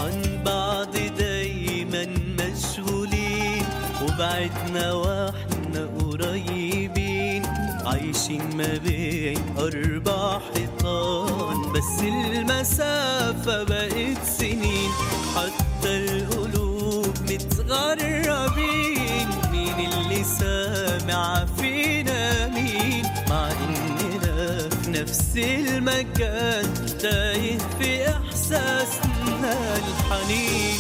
عن بعض دايما مشغولين وبعدنا واحنا قريبين عايشين ما بين أربع حيطان بس المسافة بقت سنين حتى القلوب متغربين مين اللي سامع فينا مين مع إننا في نفس المكان تايه في إحساسنا الحنين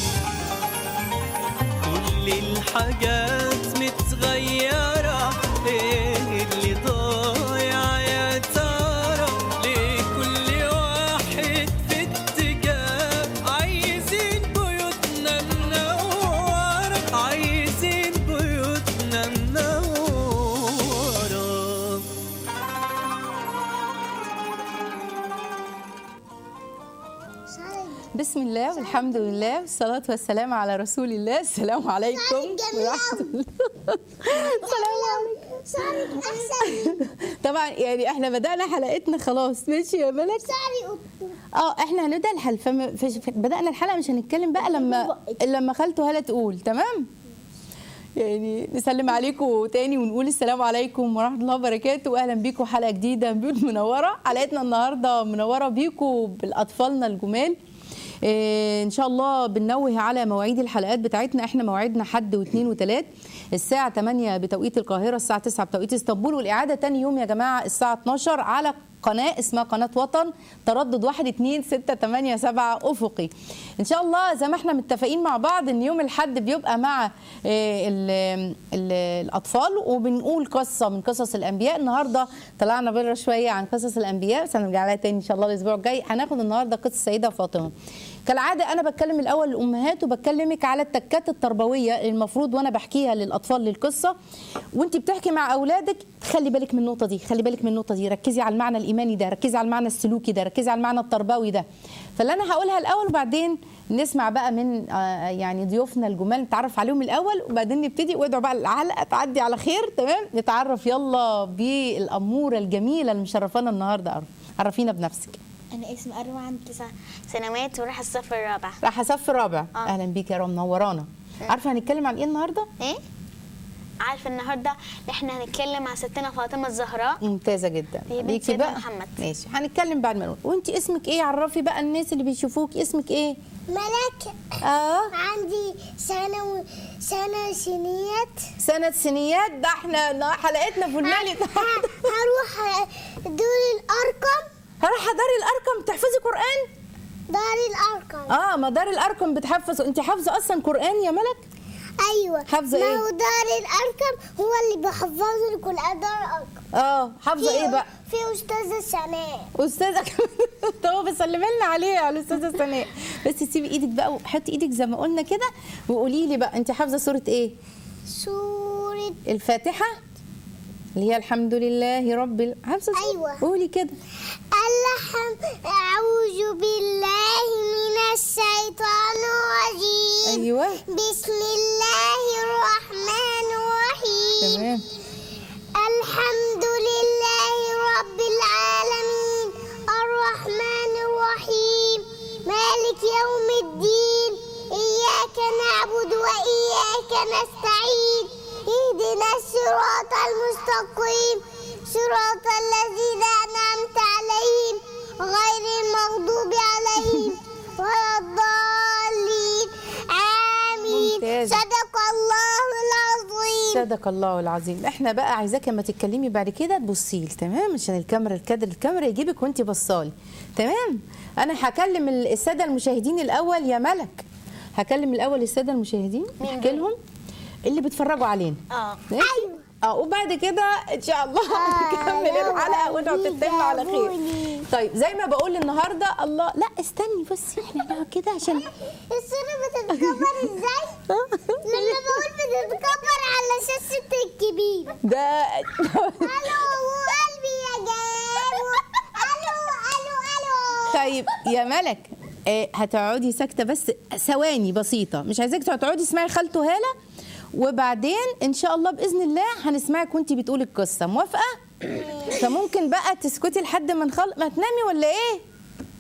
كل الحاجات متغيرة ايه اللي ضايع يا ترى ليه كل واحد في اتجاه عايزين بيوتنا منورة عايزين بيوتنا منورة بسم الله والحمد لله والصلاة والسلام على رسول الله السلام عليكم ورحمة الله السلام عليكم شعرك احسن طبعا يعني احنا بدأنا حلقتنا خلاص ماشي يا ملك شعري قطة اه احنا هنبدأ الحلقة فم... فش... بدأنا الحلقة مش هنتكلم بقى لما لما خالته هلا تقول تمام يعني نسلم عليكم تاني ونقول السلام عليكم ورحمه الله وبركاته واهلا بيكم حلقه جديده من بيوت منوره حلقتنا النهارده منوره بيكم بالاطفالنا الجمال إيه ان شاء الله بننوه على مواعيد الحلقات بتاعتنا احنا موعدنا حد واثنين وثلاث الساعه 8 بتوقيت القاهره الساعه 9 بتوقيت اسطنبول والاعاده تاني يوم يا جماعه الساعه 12 على قناه اسمها قناه وطن تردد 1 2 6 8 7 افقي ان شاء الله زي ما احنا متفقين مع بعض ان يوم الحد بيبقى مع آه، ال- ال- الاطفال وبنقول قصه من قصص الانبياء النهارده طلعنا بره شويه عن قصص الانبياء بس هنرجع لها تاني ان شاء الله الاسبوع الجاي هناخد النهارده قصه السيده فاطمه كالعاده انا بتكلم الاول للامهات وبكلمك على التكات التربويه اللي المفروض وانا بحكيها للاطفال للقصه وانت بتحكي مع اولادك خلي بالك من النقطه دي خلي بالك من النقطه دي ركزي على المعنى الايماني ده ركزي على المعنى السلوكي ده ركزي على المعنى التربوي ده فاللي انا هقولها الاول وبعدين نسمع بقى من آه، يعني ضيوفنا الجمال نتعرف عليهم الاول وبعدين نبتدي وادعوا بقى الحلقه تعدي على خير تمام نتعرف يلا بالاموره الجميله اللي مشرفانا النهارده عرف. عرفينا بنفسك أنا اسمي أروى عندي تسع سنوات وراح الصف الرابع راح صف الرابع آه. اهلا بيك يا رام منورانا عارفه هنتكلم عن ايه النهارده إيه؟ عارفة النهاردة إحنا هنتكلم عن ستنا فاطمة الزهراء ممتازه جدا هي بنت ليكي سيدنا بقى محمد. ماشي هنتكلم بعد ما نقول وانت اسمك ايه عرفي بقى الناس اللي بيشوفوك اسمك ايه ملك اه عندي سنة و... سنة سنيات سنة سنيات ده احنا حلقتنا في المالي ه- هروح دور الأرقم هروح دار الارقم تحفظي قران دار الأرقم اه ما دار الارقم بتحفظ انت حافظه اصلا قران يا ملك أيوة حافظة ما إيه؟ هو دار الأرقم هو اللي بيحفظ لي كل دار الأرقم اه حافظه ايه بقى في أستاذة سناء استاذه طب بسلمي لنا عليه على الاستاذه سناء بس سيبي ايدك بقى وحطي ايدك زي ما قلنا كده وقولي لي بقى انت حافظه سوره ايه سورة الفاتحه اللي هي الحمد لله رب ال... حافظه سورة؟ أيوة. قولي كده اللحم أعوذ بالله من الشيطان الرجيم ايوه بسم الله الرحمن الرحيم تمام الحمد لله رب العالمين الرحمن الرحيم مالك يوم الدين إياك نعبد وإياك نستعين اهدنا الصراط المستقيم صراط الذين أنعمت عليهم غير المغضوب عليهم ولا الضالين آمين ممتاز. صدق الله العظيم صدق الله العظيم احنا بقى عايزاك لما تتكلمي بعد كده تبصي لي تمام عشان الكاميرا الكادر الكاميرا يجيبك وانت بصالي تمام انا هكلم الساده المشاهدين الاول يا ملك هكلم الاول الساده المشاهدين مين احكي دول؟ لهم اللي بيتفرجوا علينا آه ماشي؟ أيوة. اه وبعد كده ان شاء الله نكمل يا الحلقه وادعوا ولدي تتم على خير جابوني. طيب زي ما بقول النهارده الله لا استني بس احنا بقى كده عشان الصورة بتتكبر ازاي؟ لما بقول بتتكبر على شاشة الكبير ده الو قلبي يا جابو الو الو الو طيب يا ملك آه، هتقعدي ساكته بس ثواني بسيطه مش عايزاك تقعدي تسمعي خالته هاله وبعدين ان شاء الله باذن الله هنسمعك وانت بتقولي القصه موافقه فممكن بقى تسكتي لحد ما نخل ما تنامي ولا ايه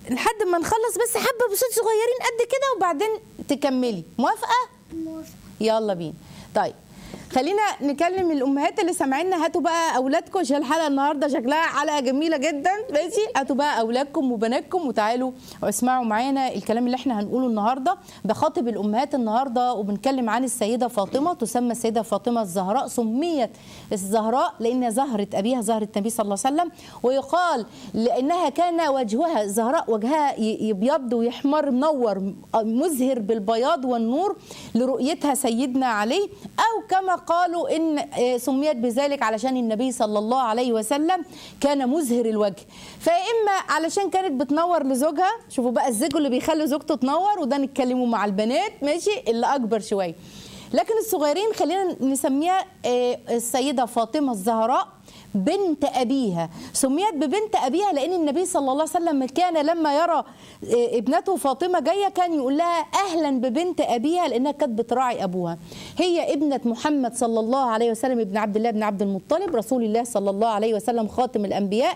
لحد ما نخلص بس حبه بصوت صغيرين قد كده وبعدين تكملي موافقه يلا بينا طيب خلينا نكلم الامهات اللي سامعينا هاتوا بقى اولادكم عشان الحلقه النهارده شكلها حلقه جميله جدا ماشي هاتوا بقى اولادكم وبناتكم وتعالوا واسمعوا معانا الكلام اللي احنا هنقوله النهارده بخاطب الامهات النهارده وبنتكلم عن السيده فاطمه تسمى السيده فاطمه الزهراء سميت الزهراء لان زهره ابيها زهره النبي صلى الله عليه وسلم ويقال لانها كان وجهها الزهراء وجهها ي- يبيض ويحمر منور مزهر بالبياض والنور لرؤيتها سيدنا علي او كما قالوا ان آه، سميت بذلك علشان النبي صلى الله عليه وسلم كان مزهر الوجه فاما علشان كانت بتنور لزوجها شوفوا بقى الزوج اللي بيخلي زوجته تنور وده نتكلموا مع البنات ماشي اللي اكبر شويه لكن الصغيرين خلينا نسميها آه، السيده فاطمه الزهراء بنت أبيها سميت ببنت أبيها لأن النبي صلى الله عليه وسلم كان لما يرى آه، ابنته فاطمة جاية كان يقول لها أهلا ببنت أبيها لأنها كانت بتراعي أبوها هي ابنة محمد صلى الله عليه وسلم ابن عبد الله بن عبد المطلب رسول الله صلى الله عليه وسلم خاتم الأنبياء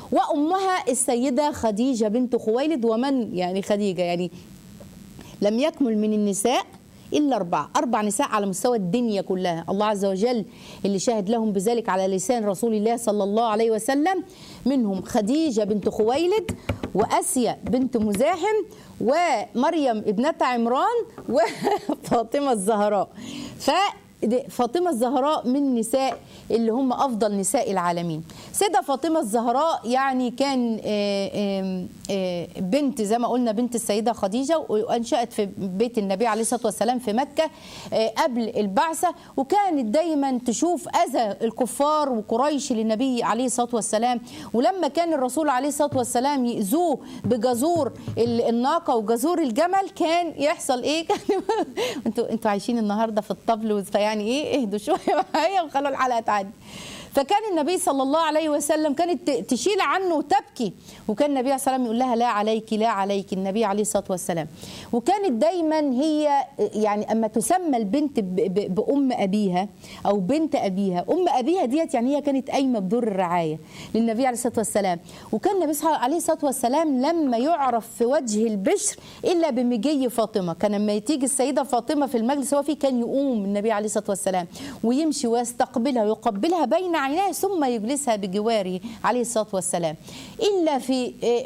وأمها السيدة خديجة بنت خويلد ومن يعني خديجة يعني لم يكمل من النساء إلا أربعة أربع نساء على مستوى الدنيا كلها الله عز وجل اللي شاهد لهم بذلك على لسان رسول الله صلى الله عليه وسلم منهم خديجة بنت خويلد وأسيا بنت مزاحم ومريم ابنة عمران وفاطمة الزهراء ف فاطمة الزهراء من النساء اللي هم أفضل نساء العالمين سيدة فاطمة الزهراء يعني كان آه، آه، آه، بنت زي ما قلنا بنت السيدة خديجة وأنشأت في بيت النبي عليه الصلاة والسلام في مكة آه، قبل البعثة وكانت دايما تشوف أذى الكفار وقريش للنبي عليه الصلاة والسلام ولما كان الرسول عليه الصلاة والسلام يأذوه بجزور ال- الناقة وجزور الجمل كان يحصل إيه كان انتوا انتوا عايشين النهارده في الطبل فيعني ايه اهدوا شويه معايا وخلوا الحلقه تعدي فكان النبي صلى الله عليه وسلم كانت ت- تشيل عنه وتبكي وكان النبي عليه الصلاه والسلام يقول لها لا عليك لا عليك النبي عليه الصلاه والسلام وكانت دايما هي يعني اما تسمى البنت ب- ب- بام ابيها او بنت ابيها ام ابيها ديت يعني هي كانت قايمه بدور الرعايه للنبي عليه الصلاه والسلام وكان النبي صلى الله عليه الصلاه والسلام لما يعرف في وجه البشر الا بمجي فاطمه كان لما تيجي السيده فاطمه في المجلس هو فيه كان يقوم النبي عليه الصلاه والسلام ويمشي ويستقبلها ويقبلها بين عينيه ثم يجلسها بجواره عليه الصلاه والسلام الا في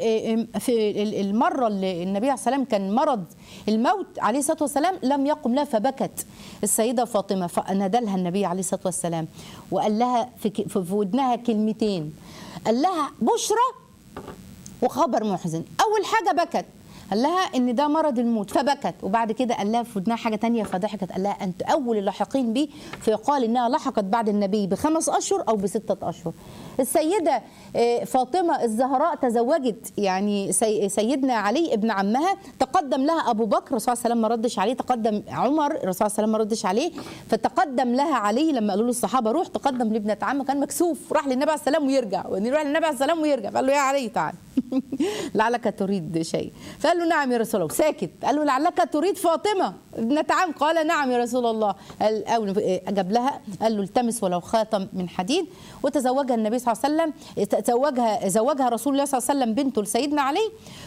في المره اللي النبي عليه الصلاه والسلام كان مرض الموت عليه الصلاه والسلام لم يقم لها فبكت السيده فاطمه فنادى لها النبي عليه الصلاه والسلام وقال لها في ك- في ودنها كلمتين قال لها بشرى وخبر محزن اول حاجه بكت قال لها ان ده مرض الموت فبكت وبعد كده قال لها في ودنها حاجه تانية فضحكت قال لها انت اول اللاحقين بيه فيقال انها لحقت بعد النبي بخمس اشهر او بسته اشهر السيده آه، فاطمه الزهراء تزوجت يعني سي- سيدنا علي ابن عمها تقدم لها ابو بكر الرسول صلى الله عليه وسلم ما ردش عليه تقدم عمر الرسول صلى الله عليه وسلم ما ردش عليه فتقدم لها علي لما قالوا له الصحابه روح تقدم لابنه عمه كان مكسوف راح للنبي عليه السلام ويرجع ويروح للنبي عليه السلام ويرجع فقال له يا علي تعال لعلك تريد شيء فقال له نعم يا رسول الله ساكت قال له لعلك تريد فاطمه ابنة عم قال نعم يا رسول الله قال أو جاب لها قال له التمس ولو خاتم من حديد وتزوجها النبي صلى الله عليه وسلم تزوجها زوجها رسول الله صلى الله عليه وسلم بنته لسيدنا علي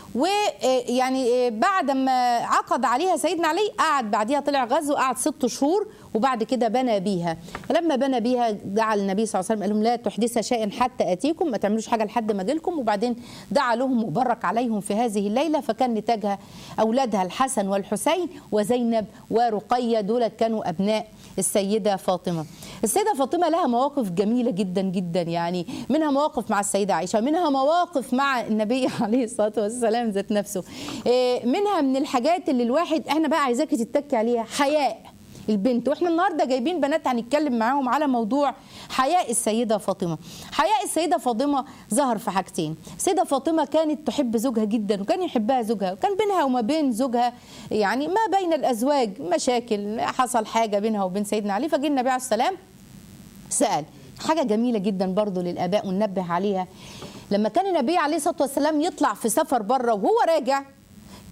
ويعني بعد ما عقد عليها سيدنا علي قعد بعديها طلع غزو قعد ست شهور وبعد كده بنى بيها لما بنى بيها دعا النبي صلى الله عليه وسلم قال لهم لا تحدث شيئا حتى اتيكم ما تعملوش حاجه لحد ما اجيلكم وبعدين دعا لهم وبرك عليهم في هذه الليله فكان نتاجها اولادها الحسن والحسين وزينب ورقيه دول كانوا ابناء السيده فاطمه السيده فاطمه لها مواقف جميله جدا جدا يعني منها مواقف مع السيده عائشه منها مواقف مع النبي عليه الصلاه والسلام ذات نفسه إيه، منها من الحاجات اللي الواحد احنا بقى عايزاكي تتكي عليها حياء البنت واحنا النهارده جايبين بنات هنتكلم معاهم على موضوع حياء السيده فاطمه حياء السيده فاطمه ظهر في حاجتين السيده فاطمه كانت تحب زوجها جدا وكان يحبها زوجها وكان بينها وما بين زوجها يعني ما بين الازواج مشاكل حصل حاجه بينها وبين سيدنا علي فجه النبي عليه السلام سأل حاجة جميلة جدا برضو للآباء وننبه عليها لما كان النبي عليه الصلاة والسلام يطلع في سفر بره وهو راجع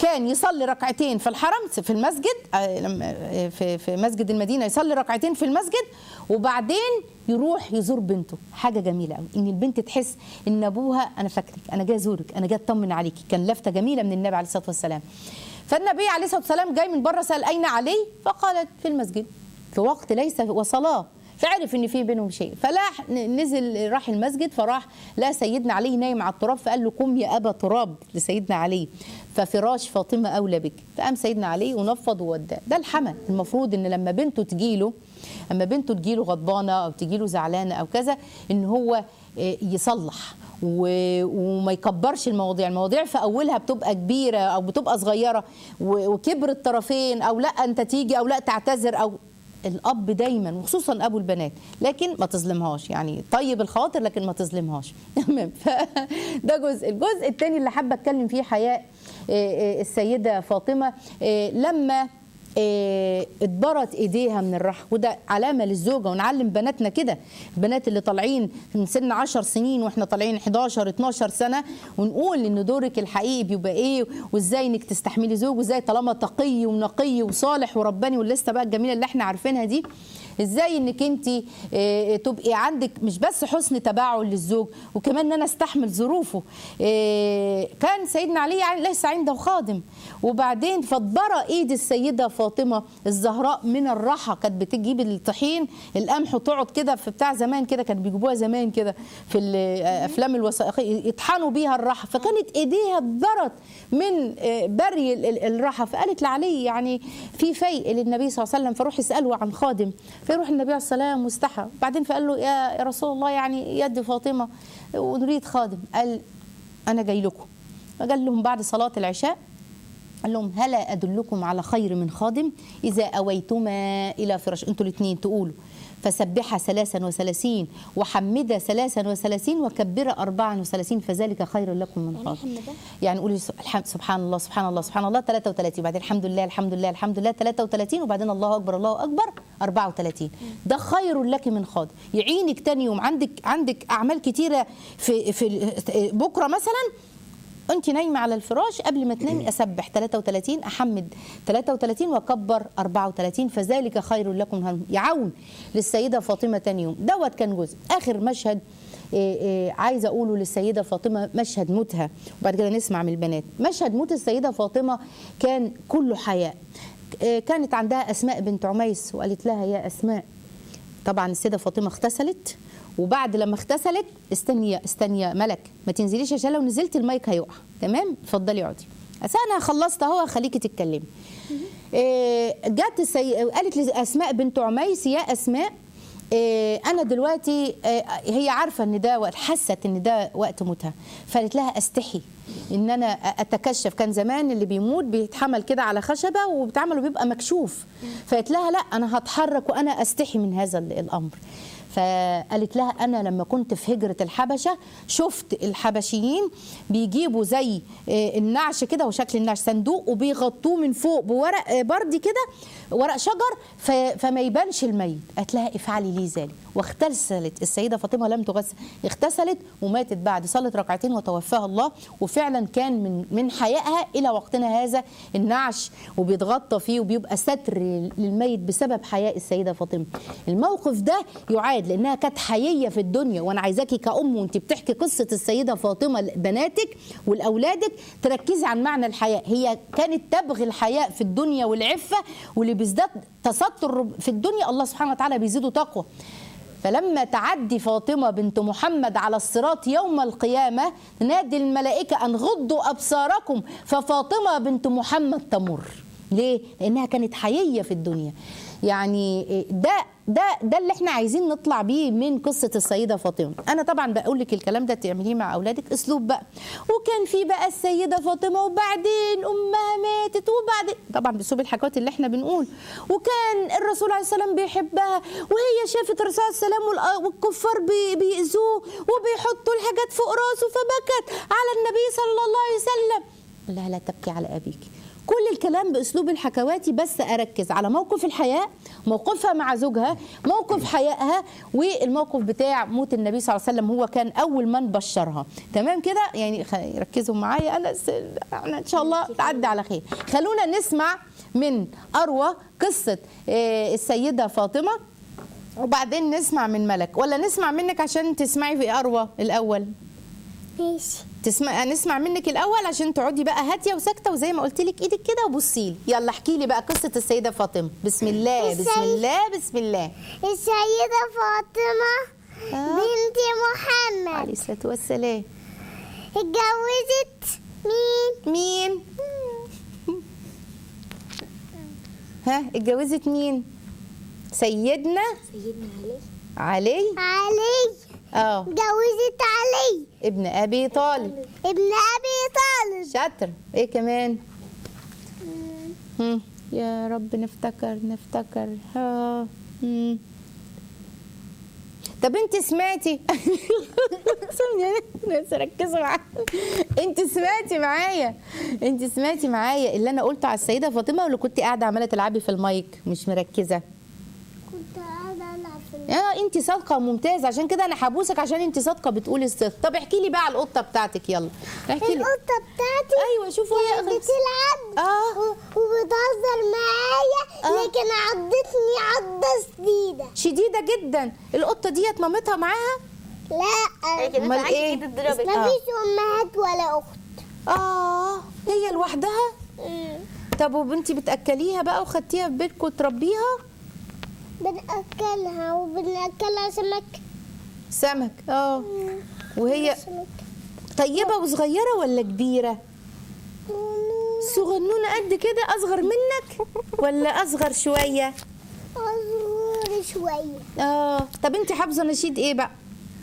كان يصلي ركعتين في الحرم في المسجد آه، لما آه، في في مسجد المدينه يصلي ركعتين في المسجد وبعدين يروح يزور بنته حاجه جميله قوي ان البنت تحس ان ابوها انا فاكرك انا جاي ازورك انا جاي اطمن عليكي كان لفته جميله من النبي عليه الصلاه والسلام فالنبي عليه الصلاه والسلام جاي من بره سال اين علي فقالت في المسجد في وقت ليس وصلاه فعرف ان في بينهم شيء فلاح نزل راح المسجد فراح لا سيدنا علي نايم على التراب فقال له قم يا ابا تراب لسيدنا علي ففراش فاطمه اولى بك فقام سيدنا علي ونفض ووداه ده الحمى المفروض ان لما بنته تجيله اما بنته تجيله غضبانه او تجيله زعلانه او كذا ان هو آه، يصلح و- وما يكبرش المواضيع المواضيع في اولها بتبقى كبيره او بتبقى صغيره و- وكبر الطرفين او لا انت تيجي او لا تعتذر او الاب دايما وخصوصا ابو البنات لكن ما تظلمهاش يعني طيب الخاطر لكن ما تظلمهاش تمام فده جزء الجزء الثاني اللي حابه اتكلم فيه حياء آه، آه، السيده فاطمه آه، لما آه، اتبرت ايديها من الرحم وده علامه للزوجه ونعلم بناتنا كده البنات اللي طالعين من سن 10 سنين واحنا طالعين 11 12 سنه ونقول ان دورك الحقيقي بيبقى ايه وازاي انك تستحملي زوج وازاي طالما تقي ونقي وصالح ورباني واللسته بقى الجميله اللي احنا عارفينها دي ازاي انك انت تبقي عندك مش بس حسن تباعل للزوج وكمان ان انا استحمل ظروفه آه، كان سيدنا علي يعني ليس عنده خادم وبعدين فاتبرى ايد السيده فاطمه الزهراء من الرحى كانت بتجيب الطحين القمح وتقعد كده في بتاع زمان كده كانت بيجيبوها زمان كده في الافلام الوثائقيه يطحنوا بيها الرحى فكانت ايديها اتبرت من آه، بري ال- ال- الرحى فقالت لعلي يعني في فيء للنبي صلى الله عليه وسلم فروح يساله عن خادم فيروح النبي عليه السلام واستحى بعدين فقال له يا يا رسول الله يعني يد فاطمه ونريد خادم قال انا جاي لكم فقال لهم بعد صلاه العشاء قال لهم هلا ادلكم على خير من خادم اذا اويتما الى فراش انتوا الاثنين تقولوا فسبح ثلاثا وثلاثين وحمد ثلاثا وثلاثين وكبر أربعا وثلاثين فذلك خير لكم من خادم يعني قولي س- الحمد سبحان الله سبحان الله سبحان الله 33 وبعدين الحمد لله الحمد لله الحمد لله 33 وبعدين الله اكبر الله اكبر 34 ده خير لك من خادم يعينك تاني يوم عندك عندك اعمال كتيره في في بكره مثلا انت نايمه على الفراش قبل ما تنامي اسبح 33 احمد 33 واكبر 34 فذلك خير لكم من هم- يعون للسيده فاطمه تاني يوم دوت كان جزء اخر مشهد إيه إيه عايزه اقوله للسيده فاطمه مشهد موتها وبعد كده نسمع من البنات مشهد موت السيده فاطمه كان كله حياء إيه كانت عندها اسماء بنت عميس وقالت لها يا اسماء طبعا السيده فاطمه اغتسلت وبعد لما اغتسلت استني يا- استني يا ملك ما تنزليش عشان لو نزلت المايك هيقع تمام اتفضلي اقعدي أصل انا خلصت اهو خليكي تتكلمي إيه، جت السي... قالت لي اسماء بنت عميس يا اسماء إيه، انا دلوقتي إيه، هي عارفه ان ده وقت حست ان ده وقت موتها فقالت لها استحي ان انا اتكشف كان زمان اللي بيموت بيتحمل كده على خشبه وبيتعمل وبيبقى مكشوف فقالت لها لا انا هتحرك وانا استحي من هذا ال- الامر فقالت لها انا لما كنت في هجره الحبشه شفت الحبشيين بيجيبوا زي آه، النعش كده وشكل النعش صندوق وبيغطوه من فوق بورق آه، بردي كده ورق شجر ف- فما يبانش الميت قالت لها افعلي لي ذلك واغتسلت السيده فاطمه لم تغسل اغتسلت وماتت بعد صلت ركعتين وتوفاها الله وفعلا كان من من حيائها الى وقتنا هذا النعش وبيتغطى فيه وبيبقى ستر للميت بسبب حياء السيده فاطمه الموقف ده يعاد لانها كانت حييه في الدنيا وانا عايزاكي كأم وانت بتحكي قصه السيده فاطمه لبناتك ولاولادك تركزي عن معنى الحياء هي كانت تبغي الحياء في الدنيا والعفه واللي بيزداد تستر في الدنيا الله سبحانه وتعالى بيزيده تقوى فلما تعدي فاطمة بنت محمد على الصراط يوم القيامة تنادي الملائكة أن غضوا أبصاركم ففاطمة بنت محمد تمر ليه؟ لأنها كانت حيية في الدنيا يعني ده ده ده اللي احنا عايزين نطلع بيه من قصه السيده فاطمه انا طبعا بقول لك الكلام ده تعمليه مع اولادك اسلوب بقى وكان في بقى السيده فاطمه وبعدين امها ماتت وبعدين طبعا باسلوب الحكاوات اللي احنا بنقول وكان الرسول عليه السلام بيحبها وهي شافت الرسول عليه السلام والأ- والكفار بي- بيأذوه وبيحطوا الحاجات فوق راسه فبكت على النبي صلى الله عليه وسلم لا لا تبكي على ابيك كل الكلام باسلوب الحكواتي بس اركز على موقف الحياه موقفها مع زوجها موقف حيائها والموقف بتاع موت النبي صلى الله عليه وسلم هو كان اول من بشرها تمام كده يعني خ- ركزوا معايا انا س... احنا ان شاء الله تعدي على خير خلونا نسمع من اروى قصه آه، السيده فاطمه وبعدين نسمع من ملك ولا نسمع منك عشان تسمعي في اروى الاول ماشي تسمع نسمع منك الاول عشان تقعدي بقى هاديه وساكته وزي ما قلت لك ايدك كده وبصي لي يلا احكي لي بقى قصه السيده فاطمه بسم الله بسم السيد- الله بسم الله السيدة فاطمة آه. بنت محمد عليه الصلاه والسلام اتجوزت مين؟ مين ها اتجوزت مين سيدنا سيدنا علي علي علي اه اتجوزت علي ابن ابي طالب ابن أبي طالب شاطر ايه كمان هم. يا رب نفتكر نفتكر ها هم. طب انت سمعتي بس ركزوا معايا انت سمعتي معايا انت سمعتي معايا اللي انا قلته على السيده فاطمه ولا كنت قاعده عماله تلعبي في المايك مش مركزه كنت قاعدة ألعب في اه انت صادقه وممتازه عشان كده انا هبوسك عشان انت صادقه بتقولي الصدق طب احكي لي بقى على القطه بتاعتك يلا احكي لي القطة بتاعتي ايوه شوفوا هي كانت بتلعب اه و- وبتهزر معايا آه. لكن عضتني عضة شديدة شديده جدا القطه ديت مامتها معاها لا كده أمال عايزة إيه؟ كده تضربك. آه. مفيش أمهات ولا أخت اه هي لوحدها مم. طب وبنتي بتاكليها بقى وخدتيها في بيتكم تربيها بنأكلها وبنأكلها سمك سمك اه وهي سمك طيبه وصغيره ولا كبيره صغنونه قد كده اصغر منك ولا اصغر شويه أصغر شوية اه طب انت حافظه نشيد ايه بقى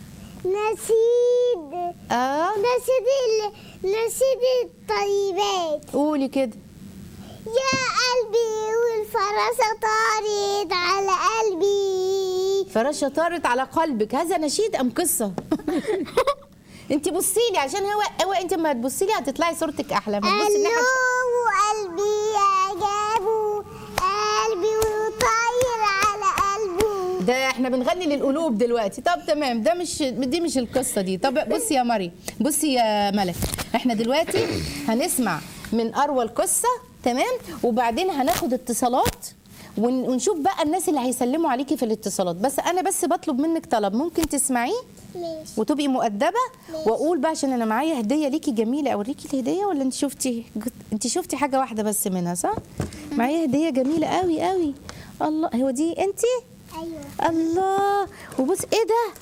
نسيد اه نسيد ال... نسيد الطيبات قولي كده يا قلبي والفراشة طارت على قلبي فراشة طارت على قلبك هذا نشيد ام قصه انت بصي لي عشان هو هو انت ما تبصي لي هتطلعي صورتك احلى ما تبصي الناحيه ألو قلبي أجابه قلبي وطاير على قلبه ده احنا بنغني للقلوب دلوقتي طب تمام ده مش دي مش القصه دي طب بصي يا مريم بصي يا ملك احنا دلوقتي هنسمع من اروى القصه تمام وبعدين هناخد اتصالات ون- ونشوف بقى الناس اللي هيسلموا عليكي في الاتصالات بس انا بس بطلب منك طلب ممكن تسمعيه ماشي وتبقي مؤدبه ماشي. واقول بقى عشان انا معايا هديه ليكي جميله اوريكي الهديه ولا انت شفتي انت شفتي حاجه واحده بس منها صح معايا هديه جميله قوي قوي الله هو دي انت أيوه الله وبص ايه ده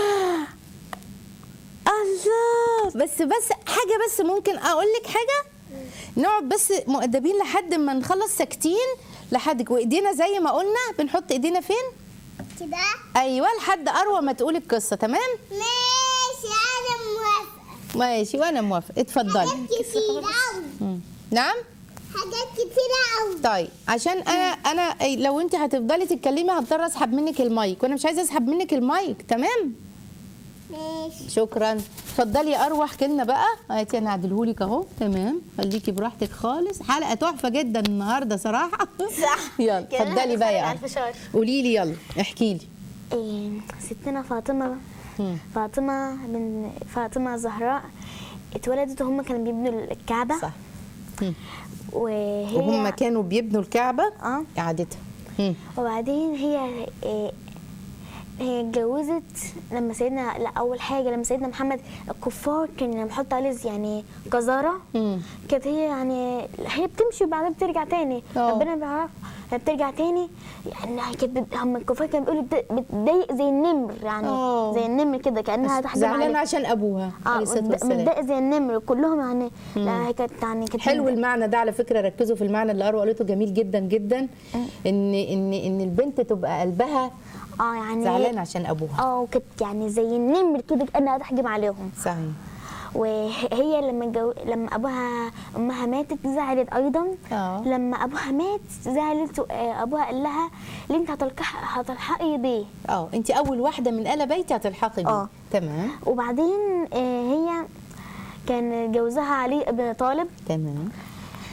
الله بس بس حاجه بس ممكن اقول لك حاجه نقعد بس مؤدبين لحد ما نخلص ساكتين لحد وايدينا زي ما قلنا بنحط ايدينا فين كده ايوه لحد اروى ما تقولي القصه تمام ماشي أنا موافقة ماشي وانا موافقه اتفضلي حاجات كتير أوي مم. نعم حاجات كتيرة أوي طيب عشان انا انا أي- لو انت هتفضلي تتكلمي هضطر اسحب منك المايك وانا مش عايزه اسحب منك المايك تمام ماشي شكرا اتفضلي يا اروى احكي لنا بقى هاتي انا اعدلهولك اهو تمام خليكي براحتك خالص حلقه تحفه جدا النهارده صراحه صح يلا كده أنا اتفضلي بقى هتفرج يا على أروى. الفشار. قولي لي يلا احكي لي إيه، ستنا فاطمة مم. فاطمة من فاطمة الزهراء اتولدت وهم كانوا بيبنوا الكعبة صح مم. وهي وهم كانوا بيبنوا الكعبه اه اعادتها مم. وبعدين هي إيه، هي اتجوزت لما سيدنا لا اول حاجه لما سيدنا محمد الكفار كان بيحط عليه زي يعني جزاره مم. كانت هي يعني هي بتمشي وبعدين بترجع تاني اه. ربنا بيعرف هي بترجع تاني يعني هي كانت بت- هم الكفار كانوا بيقولوا بت- بتضايق زي النمر يعني اه. زي النمر كده كانها تحجب زعلانه عليه عشان ابوها اه عليه الصلاه متض- والسلام متضايقه زي النمر كلهم يعني لا هي كانت يعني كانت حلو المعنى ده على فكره ركزوا في المعنى اللي اروى قالته جميل جدا جدا ان ان ان البنت تبقى قلبها اه يعني زعلان عشان ابوها اه وكانت يعني زي النمر كده كانها تحجب عليهم صحيح وهي لما جو... لما ابوها امها ماتت زعلت ايضا اه. لما ابوها مات زعلت آه، ابوها قال لها اللي انت هتلقح هتلحقي بيه اه انت اول واحده من ال بيتي هتلحقي بيه اه. تمام وبعدين آه، هي كان جوزها علي بن طالب تمام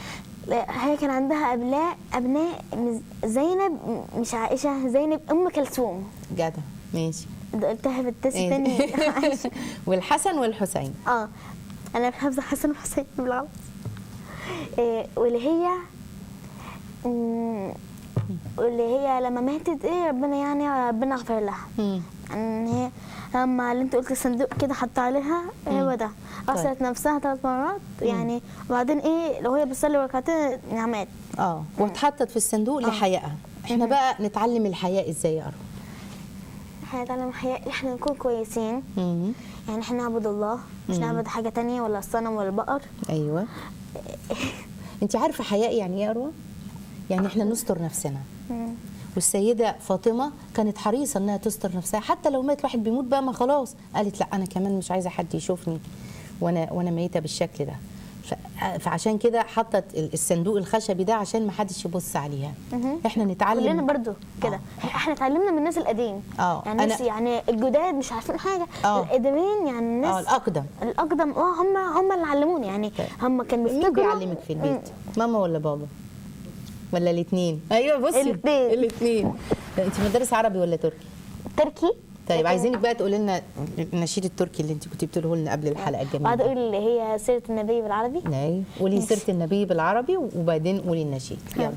لا، هي كان عندها ابناء ابناء مز- زينب م- مش عائشه زينب ام كلثوم جدع ماشي ده قلتها في التست إيه. تاني والحسن والحسين اه انا حافظه حسن وحسين بالعربي إيه واللي هي مم، واللي هي لما ماتت ايه ربنا يعني ربنا غفر لها مم. ان هي لما اللي انت قلت الصندوق كده حط عليها هو ده غسلت نفسها ثلاث مرات يعني وبعدين ايه لو هي بتصلي ركعتين نعمات اه واتحطت في الصندوق لحيائها احنا بقى نتعلم الحياء ازاي يا أروى هنتعلم الحياة احنا نكون كويسين مم. يعني احنا نعبد الله مش نعبد حاجة تانية ولا الصنم ولا البقر ايوه انت عارفه حياء يعني ايه يا أروى يعني احنا نستر نفسنا والسيدة فاطمة كانت حريصة انها تستر نفسها حتى لو مات واحد بيموت بقى ما خلاص قالت لا انا كمان مش عايزة حد يشوفني وانا وانا ميتة بالشكل ده ف- فعشان كده حطت ال- الصندوق الخشبي ده عشان ما حدش يبص عليها احنا كلنا نتعلم برضو كده احنا اتعلمنا من الناس القديم آه، يعني الناس أنا- يعني الجداد مش عارفين حاجة آه. القديمين يعني الناس اه الاقدم الأقدم اه هم هم اللي علموني يعني طيب. هم كانوا مين بيفتكروا بيعلمك في البيت ماما ولا بابا ولا الاثنين ايوه بصي الاتنين. الاثنين انت مدرس عربي ولا تركي تركي طيب عايزينك بقى تقولي لنا النشيد التركي اللي انت كنت بتقوله لنا قبل الحلقه الجميله بعد اقول اللي هي سيرة النبي بالعربي ايوه قولي سيره النبي بالعربي وبعدين قولي النشيد يلا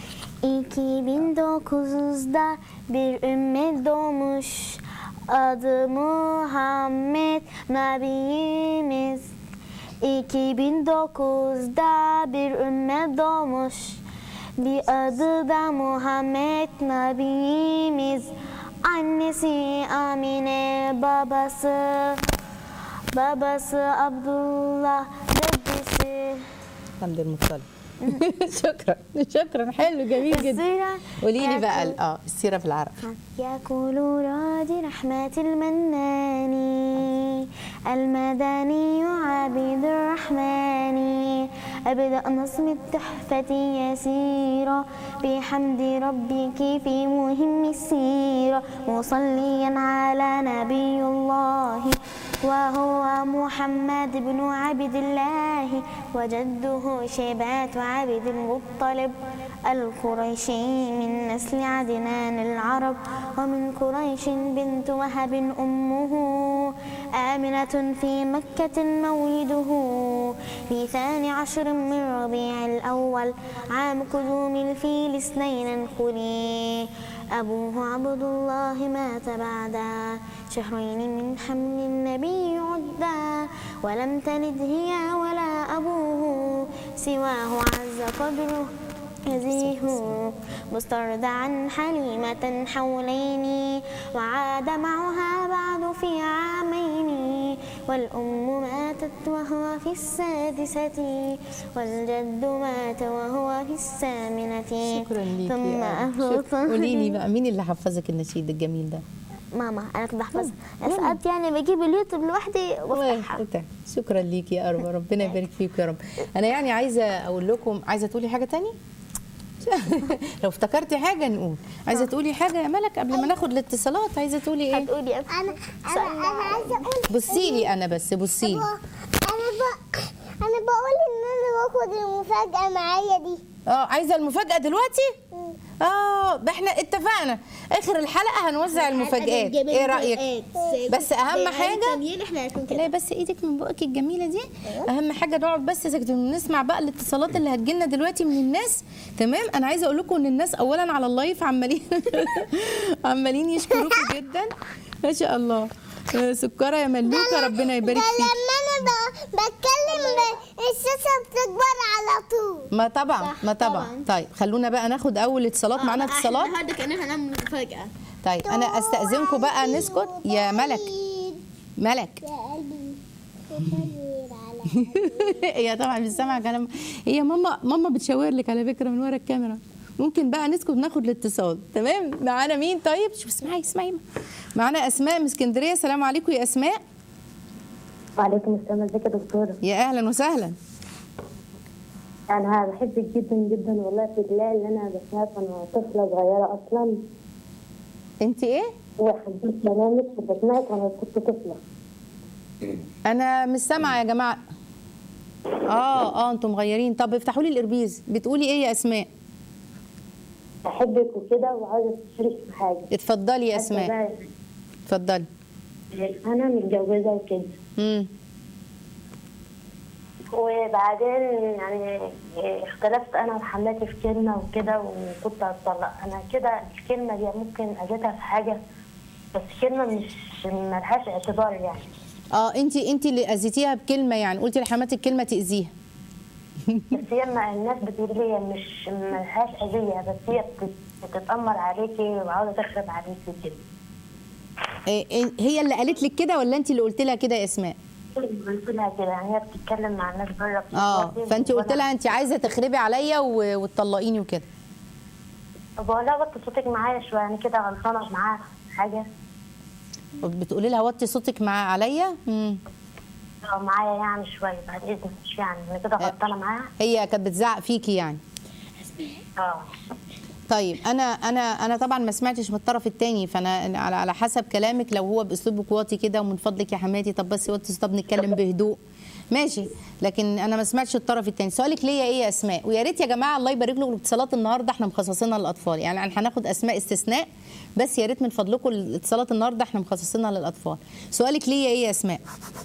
2009'da bir ümmet doğmuş Adı Muhammed Nabiyimiz 2009'da bir ümmet doğmuş Bir adı da Muhammed Nabiyimiz Annesi Amine babası Babası Abdullah Dedesi حمد المطلب شكرا شكرا حلو جميل جدا السيرة قولي لي بقى يقول- ال- اه السيره بالعربي يقول راجي رحمة المنان المدني عبيد الرحمن أبدأ نصب التحفة يسيرا بحمد ربك في مهم السيرة مصليا على نبي الله وهو محمد بن عبد الله وجده شيبات عبد المطلب القريشي من نسل عدنان العرب ومن قريش بنت وهب أمه آمنة في مكة مولده في ثاني عشر من ربيع الأول عام قدوم الفيل اثنين خلي أبوه عبد الله مات بعد شهرين من حمل النبي عدا ولم تلد هي ولا أبوه سواه عز قدره يزيه مسترضعا حليمة حولين وعاد معها بعد في عامين والأم ماتت وهو في السادسة والجد مات وهو في الثامنة شكرا ليكي ثم يا أهو آه. شكراً. قولي لي بقى مين اللي حفظك النشيد الجميل ده ماما أنا كنت بحفظها ساعات يعني بجيب اليوتيوب لوحدي وبفتحها وانت. شكرا ليكي يا أروى ربنا يبارك فيك يا رب انا يعني عايزه اقول لكم عايزه تقولي حاجه تاني لو افتكرتي حاجه نقول عايزه تقولي حاجه يا ملك قبل ما ناخد الاتصالات عايزه تقولي ايه هتقولي إيه؟ انا انا انا عايزه اقول بصي لي انا بس بصي لي انا ب... انا بقول ان انا باخد المفاجاه معايا دي اه عايزه المفاجاه دلوقتي اه ده احنا اتفقنا اخر الحلقه هنوزع المفاجآت ايه رايك بس اهم حاجه احنا هنكون تلاقي بس ايدك من بقك الجميله دي اهم حاجه نقعد بس ساكت ونسمع بقى الاتصالات اللي هتجيلنا دلوقتي من الناس تمام انا عايزه اقول لكم ان الناس اولا على اللايف عمالين عمالين يشكروكوا جدا ما شاء الله آه، سكره يا ملوكه ربنا يبارك ده فيك لما انا ب... بتكلم ب... الشاشه بتكبر على طول ما طبعا ما طبعا طيب خلونا بقى ناخد اول اتصالات معانا اتصالات النهارده كأننا هنعمل مفاجأة طيب انا استاذنكم بقى نسكت يا ملك ملك يا قلبي بتغير على هي طبعا مش سامعه كلام هي ماما ماما بتشاور لك على فكره من ورا الكاميرا ممكن بقى نسكت وناخد الاتصال تمام معانا مين طيب شوف اسمعي اسمعي معانا اسماء من اسكندريه السلام عليكم يا اسماء وعليكم السلام ازيك يا دكتورة يا اهلا وسهلا أنا بحبك جدا جدا والله في الله اللي أنا بسمعك وأنا طفلة صغيرة أصلا انت ايه وحبيت برامج وبسمعك وأنا كنت طفلة انا مش سامعه يا جماعه اه اه انتم مغيرين طب افتحوا لي الاربيز بتقولي ايه يا اسماء بحبك وكده وعاوزة تشارك في حاجة اتفضلي يا حتى اسماء بقى اتفضلي أنا متجوزة وكده امم وبعدين يعني اختلفت انا وحماتي في كلمه وكده وكنت هتطلق انا كده الكلمه دي ممكن اجيتها في حاجه بس كلمه مش ملهاش اعتبار يعني اه انت انت اللي اذيتيها بكلمه يعني قلتي لحماتك كلمه تاذيها بس هي ما الناس بتقول لي مش ملهاش اذيه بس هي بت- بتتامر عليكي وعاوزه تخرب عليكي كده إيه إيه هي اللي قالت لك كده ولا انت اللي قلت لها كده يا اسماء قلت لها كده يعني هي بتتكلم مع الناس بره اه فانت قلت لها انت عايزه تخربي عليا و- وتطلقيني وكده بقول لها وطي صوتك معايا شويه يعني كده غلطانه معاها في حاجه بتقولي لها وطي صوتك مع عليا امم أو معايا يعني شويه بعد اذنك مش يعني انا كده غلطانه معاها هي كانت بتزعق فيكي يعني اه طيب انا انا انا طبعا ما سمعتش من الطرف الثاني فانا على على حسب كلامك لو هو باسلوبك واطي كده ومن فضلك يا حماتي طب بس وطي طب نتكلم بهدوء ماشي لكن انا ما سمعتش الطرف الثاني سؤالك ليا ايه يا اسماء ويا ريت يا جماعه الله يبارك لكم الاتصالات النهارده احنا مخصصينها للاطفال يعني هناخد اسماء استثناء بس يا ريت من فضلكم الاتصالات النهارده احنا مخصصينها للاطفال سؤالك ليا ايه يا اسماء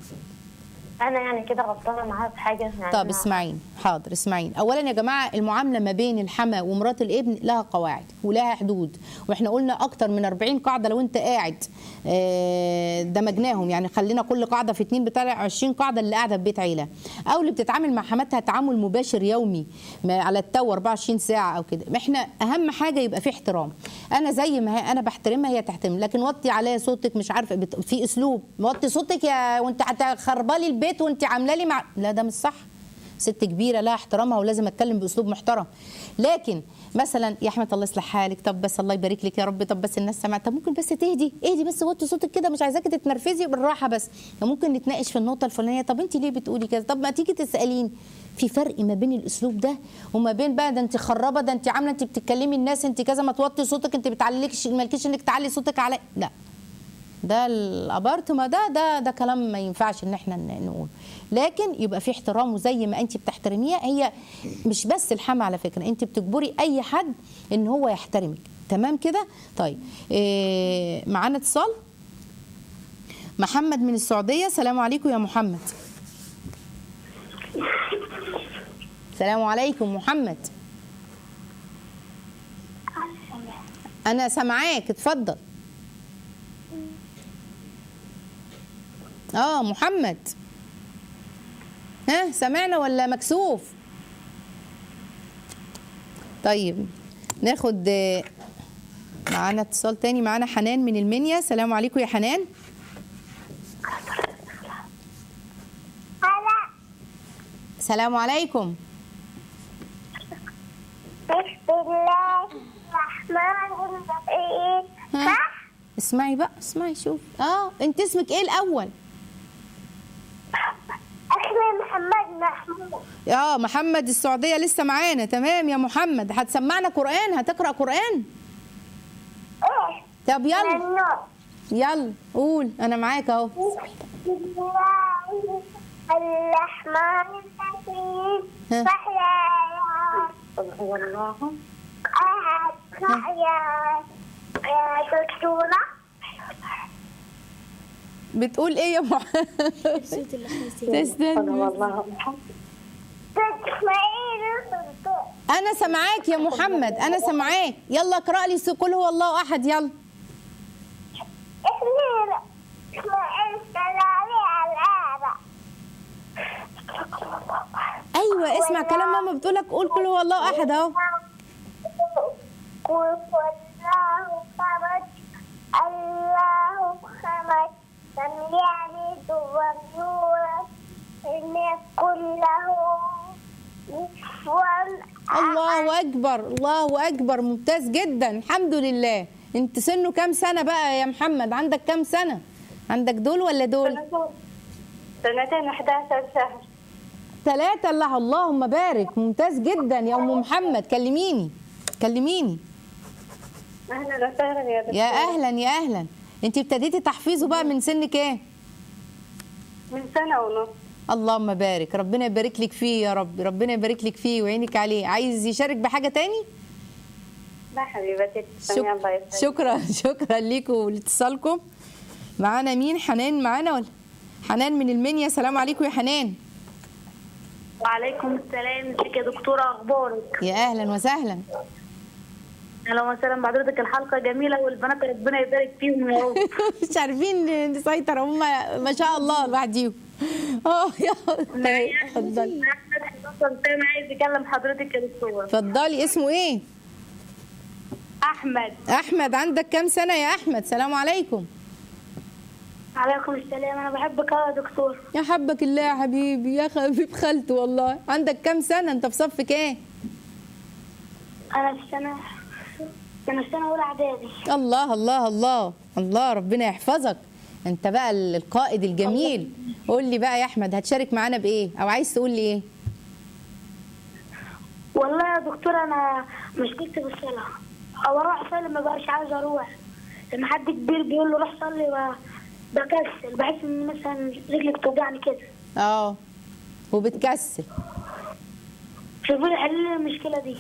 انا يعني كده غلطانه معاها في حاجه يعني طب أنا- اسمعين حاضر اسمعين اولا يا جماعه المعامله ما بين الحما ومرات الابن لها قواعد ولها حدود واحنا قلنا اكتر من 40 قاعده لو انت قاعد آه، دمجناهم يعني خلينا كل قاعده في اتنين بتاع 20 قاعده اللي قاعده في بيت عيله او اللي بتتعامل مع حماتها تعامل مباشر يومي ما على التو 24 ساعه او كده احنا اهم حاجه يبقى في احترام انا زي ما هي انا بحترمها هي تحترم لكن وطي عليا صوتك مش عارفه بت... في اسلوب وطي صوتك يا وانت هتخربلي البيت وانت عامله لي مع لا ده مش صح ست كبيره لها احترامها ولازم اتكلم باسلوب محترم لكن مثلا يا احمد الله يصلح حالك طب بس الله يبارك لك يا رب طب بس الناس سمعت طب ممكن بس تهدي اهدي بس وطي صوتك كده مش عايزاكي تتنرفزي بالراحه بس ممكن نتناقش في النقطه الفلانيه طب انت ليه بتقولي كذا طب ما تيجي تساليني في فرق ما بين الاسلوب ده وما بين بقى ده انت خرابه ده انت عامله انت بتتكلمي الناس انت كذا ما توطي صوتك انت بتعليكش مالكيش انك تعلي صوتك علي لا ده الابارتما ده ده ده كلام ما ينفعش ان احنا ن- نقول لكن يبقى في احترام وزي ما انت بتحترميها هي مش بس الحما على فكره انت بتجبري اي حد ان هو يحترمك تمام كده طيب إيه معانا اتصال محمد من السعوديه سلام عليكم يا محمد السلام عليكم محمد انا سامعاك اتفضل اه محمد ها سمعنا ولا مكسوف طيب ناخد آه، معانا اتصال تاني معانا حنان من المنيا سلام عليكم يا حنان هلا سلام عليكم بسم الله الرحمن الرحيم ها؟ صح؟ اسمعي بقى اسمعي شوف اه انت اسمك ايه الاول اسمي محمد محمود اه محمد السعوديه لسه معانا تمام يا محمد هتسمعنا قران هتقرا قران ايه؟ طب يلا ممنوع يلا قول انا معاك اهو بسم الله الرحمن الرحيم ها. فحيا قل هو الله أحد فحيا يا دكتورة بتقول ايه يا محمد قل تستنى هو الله احد تسمعين انا سامعاك يا محمد انا سامعاك يلا اقرا لي سو- قل هو الله احد يلا اسمي اسماعيل سلالي الآبة ايوه اسمع كلام ماما بتقول لك قول قل هو الله احد اهو قل هو الله صمد الله صمد لم يلد ولم يولد لم يكن له كفوا الله اكبر الله اكبر ممتاز جدا الحمد لله انت سنه كام سنه بقى يا محمد عندك كام سنه عندك دول ولا دول سنتين 11 شهر ثلاثة الله اللهم بارك ممتاز جدا يا ام محمد كلميني كلميني اهلا وسهلا يا دكتور يا اهلا يا اهلا انت ابتديتي تحفيظه بقى من سن كام من سنه ونص اللهم بارك ربنا يبارك لك فيه يا رب ربنا يبارك لك فيه ويعينك عليه عايز يشارك بحاجه تاني لا حبيبتي شك... شكرا شكرا ليكم ولاتصالكم معانا مين حنان معانا ولا حنان من المنيا سلام عليكم يا حنان وعليكم السلام ازيك يا دكتوره اخبارك يا اهلا وسهلا اهلا وسهلا بحضرتك الحلقه جميله والبنات ربنا يبارك فيهم يا رب مش عارفين نسيطر هم ما شاء الله لوحديهم اه يا اتفضلي احمد 11 سنه عايز يكلم حضرتك يا دكتوره اتفضلي اسمه ايه احمد احمد عندك كام سنه يا احمد سلام عليكم عليكم السلام انا بحبك أوي يا دكتور يا حبك الله يا حبيبي يا حبيب خالته والله عندك كام سنه انت في صف كام انا في سنه انا في سنه اولى اعدادي الله الله الله الله ربنا يحفظك انت بقى القائد الجميل قول لي بقى يا احمد هتشارك معانا بايه او عايز تقول لي ايه والله يا دكتور انا مشكلتي بالصلاه او اروح اصلي ما بقاش عايز اروح لما حد كبير بيقول له روح صلي ب- بكسل بحس ان مثلا رجلي بتوجعني كده اه وبتكسل شوفوا لي حل لي المشكله دي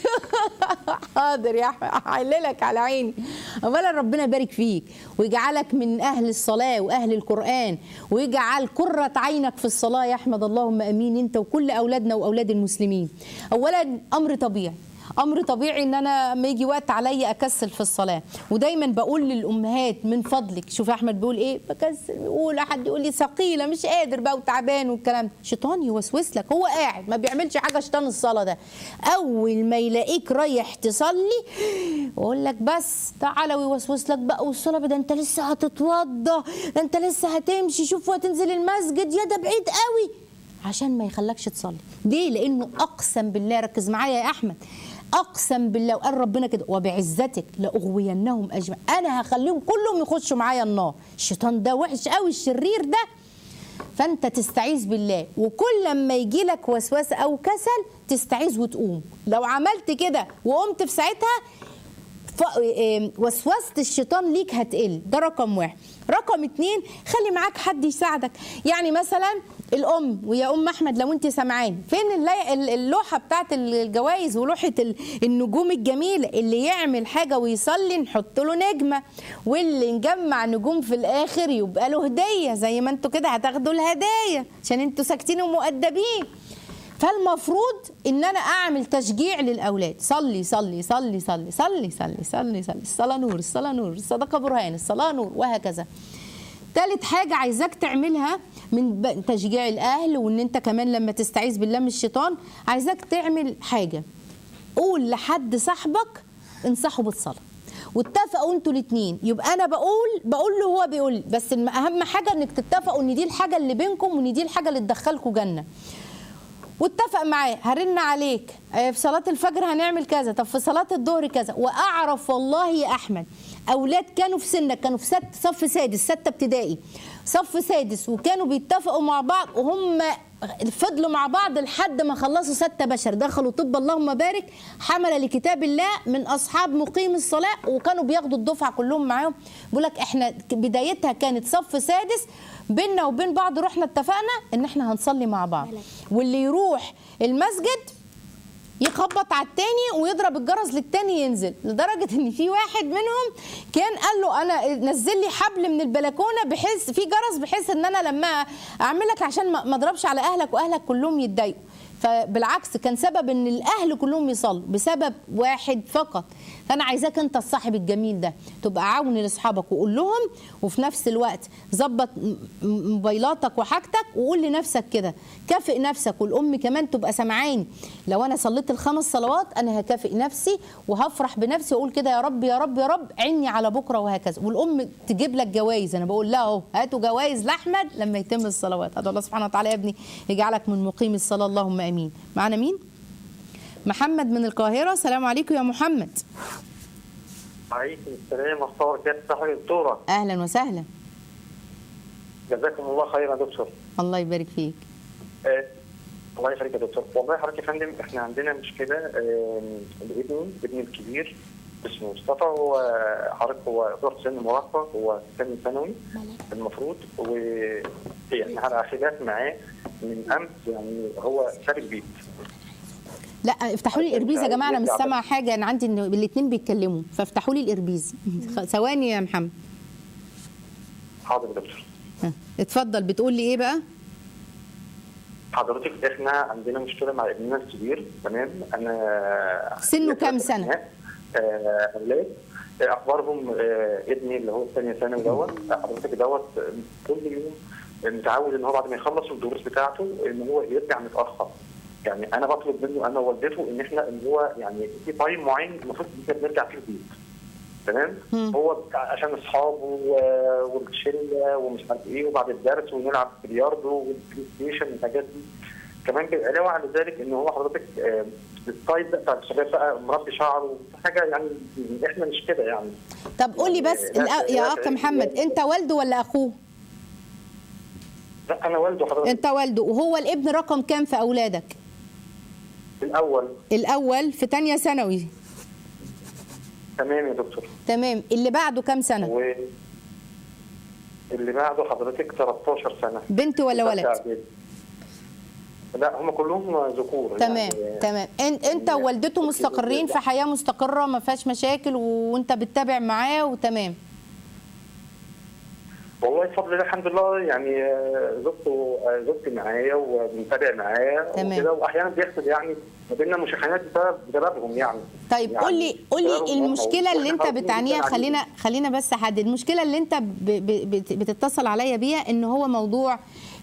حاضر يا احمد هحللك على عيني اولا ربنا يبارك فيك ويجعلك من اهل الصلاه واهل القران ويجعل قره عينك في الصلاه يا احمد اللهم امين انت وكل اولادنا واولاد المسلمين اولا امر طبيعي امر طبيعي ان انا لما يجي وقت عليا اكسل في الصلاه ودايما بقول للامهات من فضلك شوف احمد بيقول ايه بكسل بيقول حد يقول لي ثقيله مش قادر بقى وتعبان والكلام ده شيطان يوسوس لك هو قاعد ما بيعملش حاجه شيطان الصلاه ده اول ما يلاقيك رايح تصلي يقول لك بس تعالى ويوسوس لك بقى والصلاه ده انت لسه هتتوضى ده انت لسه هتمشي شوف هتنزل المسجد يا ده بعيد قوي عشان ما يخلكش تصلي ليه لانه اقسم بالله ركز معايا يا احمد اقسم بالله وقال ربنا كده وبعزتك لاغوينهم اجمعين انا هخليهم كلهم يخشوا معايا النار الشيطان ده وحش قوي الشرير ده فانت تستعيذ بالله وكل لما يجي لك وسوسه او كسل تستعيذ وتقوم لو عملت كده وقمت في ساعتها ف- إيه، وسوسه الشيطان ليك هتقل ده رقم واحد رقم اتنين خلي معاك حد يساعدك يعني مثلا الام ويا ام احمد لو انت سامعاني فين اللا- ال- اللوحه بتاعت الجوائز ولوحه ال- النجوم الجميله اللي يعمل حاجه ويصلي نحط له نجمه واللي نجمع نجوم في الاخر يبقى له هديه زي ما انتوا كده هتاخدوا الهدايا عشان انتوا ساكتين ومؤدبين فالمفروض ان انا اعمل تشجيع للاولاد صلي صلي صلي صلي صلي صلي صلي صلي الصلاه نور الصلاه نور الصدقه برهان الصلاه نور وهكذا تالت حاجة عايزاك تعملها من ب- تشجيع الأهل وإن أنت كمان لما تستعيذ بالله من الشيطان عايزاك تعمل حاجة قول لحد صاحبك انصحه بالصلاة واتفقوا انتوا الاثنين يبقى انا بقول بقول له هو بيقول لي بس الم- اهم حاجه انك تتفقوا ان دي الحاجه اللي بينكم وان دي الحاجه اللي تدخلكم جنه واتفق معاه هرن عليك آه، في صلاة الفجر هنعمل كذا طب في صلاة الظهر كذا وأعرف والله يا أحمد أولاد كانوا في سنك كانوا في ست صف سادس ستة ابتدائي صف سادس وكانوا بيتفقوا مع بعض وهم فضلوا مع بعض لحد ما خلصوا ستة بشر دخلوا طب اللهم بارك حمل لكتاب الله من أصحاب مقيم الصلاة وكانوا بياخدوا الدفعة كلهم معاهم بيقول لك احنا بدايتها كانت صف سادس بينا وبين بعض رحنا اتفقنا ان احنا هنصلي مع بعض واللي يروح المسجد يخبط على التاني ويضرب الجرس للتاني ينزل لدرجة ان في واحد منهم كان قال له انا نزل لي حبل من البلكونة بحيث في جرس بحيث ان انا لما اعمل لك عشان ما ما اضربش على اهلك واهلك كلهم يتضايقوا فبالعكس كان سبب ان الاهل كلهم يصلوا بسبب واحد فقط فانا عايزاك انت الصاحب الجميل ده تبقى عون لاصحابك وقول لهم وفي نفس الوقت ظبط م- م- موبايلاتك وحاجتك وقول لنفسك كده كافئ نفسك والام كمان تبقى سامعاني لو انا صليت الخمس صلوات انا هكافئ نفسي وهفرح بنفسي واقول كده يا رب يا رب يا رب عيني على بكره وهكذا والام تجيب لك جوائز انا بقول لها اهو هاتوا جوائز لاحمد لما يتم الصلوات ادعو الله سبحانه وتعالى يا ابني يجعلك من مقيم الصلاه اللهم امين معنا مين محمد من القاهره السلام عليكم يا محمد عليكم السلام ورحمة الله وبركاته صحة الدكتورة اهلا وسهلا جزاكم الله خيرا يا دكتور الله يبارك فيك آه، الله يخليك يا دكتور والله حضرتك يا فندم احنا عندنا مشكلة آه، الابن ابني الكبير اسمه مصطفى هو حضرتك هو ضغط سن مراهقه هو سن ثانوي المفروض واحنا على خلاف معاه من امس يعني هو ساب البيت لا افتحوا لي الاربيز يا جماعه انا مش يرجع سامعه حاجه انا عندي ان الاثنين بيتكلموا فافتحوا لي الاربيز ثواني يا محمد حاضر يا دكتور ها، اتفضل بتقول لي ايه بقى حضرتك احنا عندنا مشكله مع ابننا الكبير تمام انا سنه كام سنة؟ آه، اولاد آه، اخبارهم آه، ابني اللي هو الثانيه ثانوي دوت حضرتك دوت آه، كل يوم متعود ان هو بعد ما يخلص الدروس بتاعته ان هو يرجع متاخر يعني انا بطلب منه انا ووالدته ان احنا ان هو يعني في تايم معين المفروض ان احنا نرجع فيه البيت تمام هو بتاع- عشان اصحابه و- والشله ومش عارف ايه وبعد الدرس ونلعب بلياردو والبلاي ستيشن والحاجات دي كمان علاوه على ذلك ان هو حضرتك آه، الستايل ده بتاع الشباب بقى مربي شعره حاجه يعني احنا مش كده يعني طب قول لي بس لا، الأ- لا، يا لا، اخ لا. محمد انت والده ولا اخوه لا انا والده حضرتك انت والده وهو الابن رقم كام في اولادك الاول الاول في تانية ثانوي تمام يا دكتور تمام اللي بعده كام سنه و اللي بعده حضرتك 13 سنه بنت ولا ثالثة ولد إعدادي. لا هم كلهم ذكور تمام يعني تمام إن- انت ووالدته مستقرين في حياه مستقره ما فيهاش مشاكل وانت بتتابع معاه وتمام والله بفضل الله الحمد لله يعني آه، زوجته آه، زوجتي معايا وبنتابع معاه تمام. وكده واحيانا بيحصل يعني ما بيننا مشاحنات بسبب بسببهم يعني طيب يعني قول لي قول لي بسببهم هم المشكله اللي انت وإحنا بتعنيها خلاص خلينا خلينا بس احدد المشكله اللي انت ب- ب- بت- بتتصل عليا بيها ان هو موضوع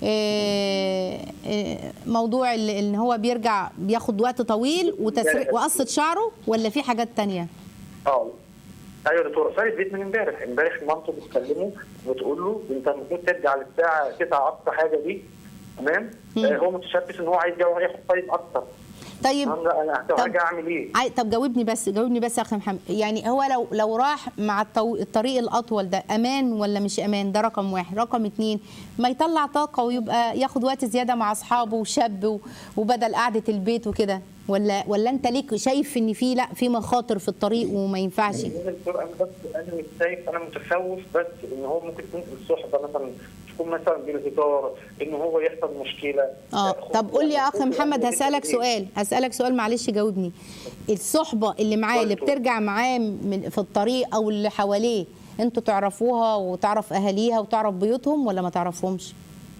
آه، آه، موضوع ال- ان هو بيرجع بياخد وقت طويل وتسريح وقصه شعره ولا في حاجات تانية اه ايوه يا دكتور صار البيت من امبارح امبارح مامته بتكلمه بتقول له انت المفروض ترجع للساعه 9 اقصى حاجه دي تمام آه هو متشبث ان هو عايز ياخد ياخد طيب اكتر طيب انا انا طب- هرجع اعمل ايه؟ عاي- طب جاوبني بس جاوبني بس يا اخي محمد يعني هو لو لو راح مع الطو... الطريق الاطول ده امان ولا مش امان ده رقم واحد رقم اتنين ما يطلع طاقه ويبقى ياخد وقت زياده مع اصحابه وشاب و... وبدل قعده البيت وكده ولا ولا انت ليك شايف ان في لا في مخاطر في الطريق وما ينفعش يا دكتور انا بس انا مش شايف انا متخوف بس ان هو ممكن تكون الصحبه مثلا تكون مثلا بالهزار ان هو يحصل مشكله اه طب قول لي يا اخ محمد هسالك سؤال هسالك سؤال معلش جاوبني الصحبه اللي معاه اللي برضو. بترجع معاه من في الطريق او اللي حواليه انتوا تعرفوها وتعرف اهاليها وتعرف بيوتهم ولا ما تعرفهمش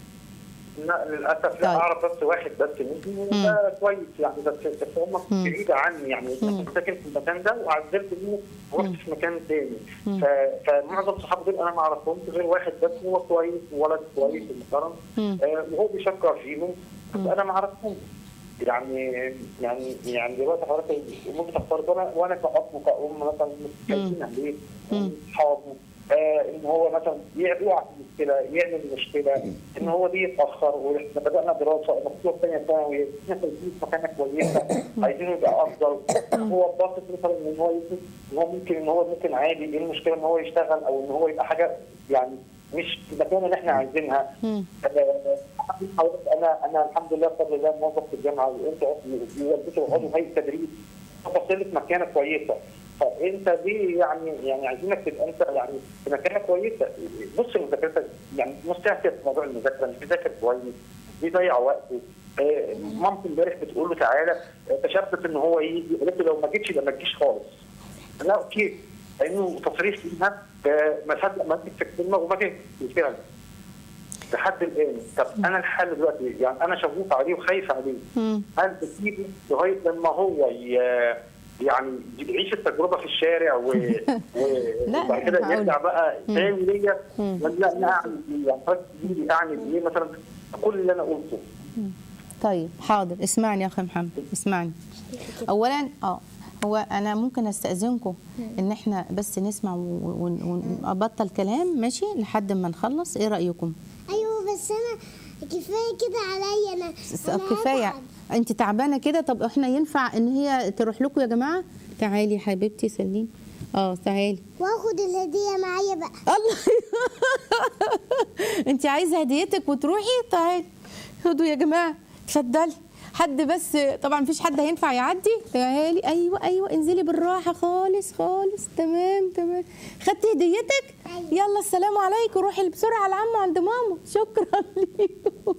لا للاسف طيب. لا اعرف بس واحد بس منهم ده كويس يعني بس بس هم بعيد عني يعني انا كنت ساكن في المكان ده وعزلت منه ورحت في مكان تاني ف- فمعظم صحابي دول انا ما اعرفهمش غير واحد بس هو كويس ولد كويس ومحترم آه وهو بيشكر فيهم بس انا ما اعرفهمش يعني يعني يعني دلوقتي حضرتك الامور بتختار وانا وانا كاب وكأم مثلا متكلمين عليه اصحابه آه ان هو مثلا يقع في مشكله يعمل مشكله ان هو دي يتاخر واحنا بدانا دراسه المفروض ثانيه ثانوي احنا في مكانه كويسه عايزينه يبقى افضل هو باصص مثلا ان هو يشوف ان هو ممكن ان هو ممكن عادي ايه المشكله ان هو يشتغل او ان هو يبقى حاجه يعني مش في المكان اللي احنا عايزينها آه، حضرتك انا انا الحمد لله بفضل الله موظف في الجامعه وانت والدته عضو هيئه تدريس تفاصيل في مكانه كويسه فانت دي يعني يعني عايزينك تبقى انت يعني في مكانه كويسه بص لمذاكرتك يعني مستهتر في موضوع المذاكره مش بيذاكر كويس بيضيع وقته آه، مامته امبارح بتقول له تعالى آه، تشبث ان هو يجي قالت له لو ما جيتش يبقى ما تجيش خالص لا اوكي لانه تصريح ليها آه، ما صدق ما في الكلمه وما جه مشكله لحد الان طب انا الحل دلوقتي يعني انا شغوف عليه وخايف عليه هل بسيبه لغايه لما هو ي- يعني يعيش التجربه في الشارع و... و- لا، وبعد كده معقول. يرجع بقى تاني ليا ولا انا اعمل ايه؟ يعني حضرتك تقولي لي اعمل ايه مثلا كل اللي انا قلته طيل حاضر اسمعني يا اخي محمد اسمعني اولا اه هو انا ممكن استاذنكم ان احنا بس نسمع ونبطل كلام ماشي لحد ما نخلص ايه رايكم ايوه بس انا كفايه كده عليا انا س- أنا كفايه هتعب. انت تعبانه كده طب احنا ينفع ان هي تروح لكم يا جماعه تعالي حبيبتي سليم اه تعالي واخد الهديه معايا بقى الله انت عايزه هديتك وتروحي تعالي خدوا يا جماعه اتفضلي حد بس طبعا مفيش حد هينفع يعدي تعالي ايوه ايوه انزلي بالراحه خالص خالص تمام تمام خدتي هديتك يلا السلام عليكم روحي بسرعه على عمو عند ماما شكرا ليكم